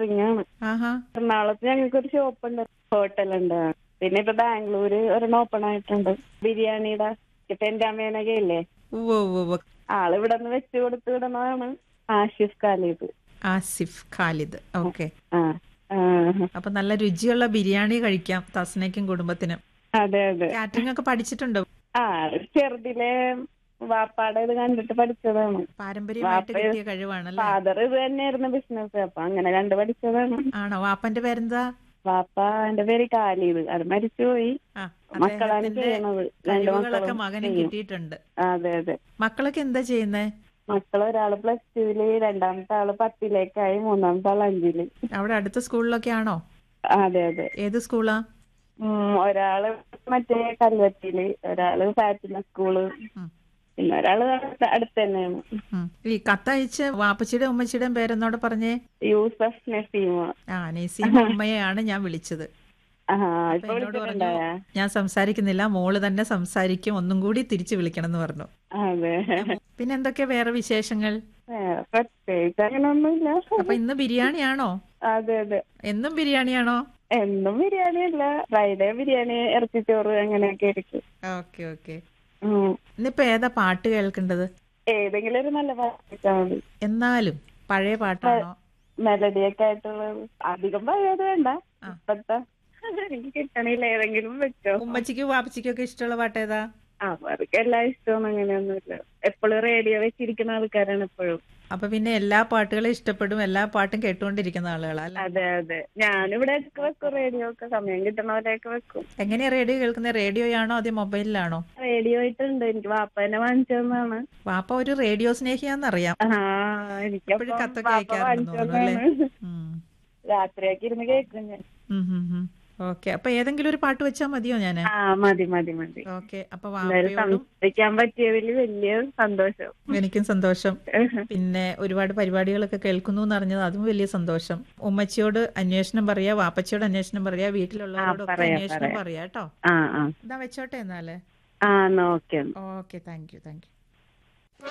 Catering ആണ് ആഹാ എറണാകുളത്ത് ഞങ്ങൾക്ക് ഒരു ഷോപ്പ് ഉണ്ട് ഹോട്ടലുണ്ട് പിന്നെ ഇപ്പൊ ബാംഗ്ലൂര് ഒരെണ്ണം ഓപ്പൺ ആയിട്ടുണ്ട് ബിരിയാണിയുടെ ഇപ്പൊ എന്റെ അമ്മേനൊക്കെ ഇല്ലേ ഉവ്വ് ഉവ്വ് ഉവ്വ്. ആള് ഇവിടെ നിന്ന് വെച്ച് കൊടുത്ത് വിടണതാണ് ആഷിഫ് ഖാലിദ് ആസിഫ് ഖാലിദ് ഓക്കെ ആ ആ, അപ്പൊ നല്ല രുചിയുള്ള ബിരിയാണി കഴിക്കാം തസ്നയ്ക്കും കുടുംബത്തിനും അതെ അതെ കാറ്ററിംഗ് ഒക്കെ പഠിച്ചിട്ടുണ്ടോ ആ ചെറുതിലെ വാപ്പാടെ ഇത് കണ്ടിട്ട് പഠിച്ചതാണ് പാരമ്പര്യമായിട്ട് വാപ്പ- കിട്ടിയ കഴിവാണല്ലേ ഫാദർ ഇത് തന്നെയായിരുന്നു ബിസിനസ് അപ്പൊ അങ്ങനെ കണ്ടു പഠിച്ചതാണ് ആണോ വാപ്പന്റെ പേരെന്താ വാപ്പ എന്റെ പേര് കാലിദ് അത് മരിച്ചുപോയി ആ മക്കളാണ് അദ്ദേഹത്തിന്റെ ചെയ്യണത് രണ്ട് കഴിവുകളൊക്കെ മക്കളും മകനും ചെയ്യും. കിട്ടിയിട്ടുണ്ട് അതെ അതെ മക്കളൊക്കെ എന്താ ചെയ്യുന്നേ മക്കൾ ഒരാള് പ്ലസ് ടുവില് രണ്ടാമത്തെ ആള് പത്തിലേക്കായി മൂന്നാമത്തെ ആള് അഞ്ചില് അവിടെ അടുത്ത സ്കൂളിലൊക്കെ ആണോ അതെ അതെ ഏത് സ്കൂളാ ഉം, ഒരാള് മറ്റേ കൽവറ്റിയില് ഒരാള് ഫാറ്റിന സ്കൂള് ഉം. പിന്നെ ഒരാള് അടുത്ത- അടുത്ത് തന്നെയാണ് ഉം. ഈ കത്തയച്ച് വാപ്പച്ചിയുടെ ഉമ്മച്ചിയുടെയും പേരെന്നോട് പറഞ്ഞേ യൂസഫ് നസീമ ആ നസീമ ഉമ്മയെയാണ് ഞാൻ വിളിച്ചത് ആ അപ്പൊ ഇപ്പൊ എന്നോട് പറഞ്ഞു വിളിച്ചിട്ടുണ്ടായ ഞാൻ സംസാരിക്കുന്നില്ല മോള് തന്നെ സംസാരിക്കും ഒന്നും കൂടി തിരിച്ചു വിളിക്കണം എന്ന് പറഞ്ഞു അതെ പിന്നെ എന്തൊക്കെയാ വേറെ വിശേഷങ്ങൾ വേറെ പ്രത്യേകിച്ച് അങ്ങനെ ഒന്നുമില്ല അപ്പൊ ഇന്ന് ബിരിയാണിയാണോ അതെ അതെ എന്നും ബിരിയാണിയാണോ എന്നും ബിരിയാണി അല്ല ഫ്രൈഡേ ബിരിയാണി ഇറച്ചിച്ചോറ് അങ്ങനെയൊക്കെ ആയിരിക്കും ഓക്കെ ഓക്കെ ഉം. ഇന്നിപ്പോ ഏതാ പാട്ട് കേൾക്കേണ്ടത് ഏതെങ്കിലും ഒരു നല്ല പാട്ട് വെച്ചാൽ മതി എന്നാലും പഴയ പാട്ടാണോ മെലഡിയൊക്കെ ആയിട്ടുള്ളത് അധികം പഴയത് വേണ്ട ആ. ഇപ്പത്തെ എനിക്ക് കിട്ടണില്ല ഏതെങ്കിലും വെച്ചോ ഉമ്മച്ചിക്കും വാപ്പച്ചിക്കും ഒക്കെ ഇഷ്ടമുള്ള പാട്ട് ഏതാ ആ അവർക്ക് എല്ലാ ഇഷ്ടവും അങ്ങനെയൊന്നുമില്ല എപ്പോഴും റേഡിയോ വെച്ചിരിക്കുന്ന ആൾക്കാരാണ് എപ്പോഴും അപ്പൊ പിന്നെ എല്ലാ പാട്ടുകളും ഇഷ്ടപ്പെടും എല്ലാ പാട്ടും കേട്ടുകൊണ്ടിരിക്കുന്ന ആളുകളാ അല്ലെ അതെ അതെ ഞാനിവിടെ ഒക്കെ വെക്കും റേഡിയോ ഒക്കെ സമയം കിട്ടണവരെയൊക്കെ വെക്കും എങ്ങനെയാ റേഡിയോ കേൾക്കുന്നത് റേഡിയോയാണോ അതോ മൊബൈലിലാണോ റേഡിയോ ആയിട്ടുണ്ട് എനിക്ക് വാപ്പ തന്നെ വാങ്ങിച്ചു തന്നാണ് വാപ്പ ഒരു റേഡിയോ സ്നേഹിയാന്നറിയാം ആ എനിക്ക് എപ്പോഴും കത്തൊക്കെ അയക്കാറുണ്ടെന്ന് തോന്നുന്നു അല്ലേ ഉം. രാത്രിയൊക്കെ ഇരുന്ന് കേൾക്കും ഞാൻ ഉം, ഉം, ഉം. ഓക്കെ അപ്പൊ ഏതെങ്കിലും ഒരു പാട്ട് വെച്ചാ മതിയോ ഞാന് ആ മതി മതി മതി ഓക്കെ അപ്പൊ എന്തായാലും വാപ്പയോടും സംസാരിക്കാൻ പറ്റിയതിൽ വലിയ സന്തോഷം എനിക്കും സന്തോഷം പിന്നെ ഒരുപാട് പരിപാടികളൊക്കെ കേൾക്കുന്നു എന്ന് അറിഞ്ഞത് അതും വലിയ സന്തോഷം ഉമ്മച്ചിയോട് അന്വേഷണം പറയാ വാപ്പച്ചിയോട് അന്വേഷണം പറയാ വീട്ടിലുള്ളവരോടൊക്കെ പറയാം, അന്വേഷണം പറയാം. പറയാ കേട്ടോ ആ ആ ഇതാ വെച്ചോട്ടെ എന്നാല് ആ എന്നാ okay okay thank you thank U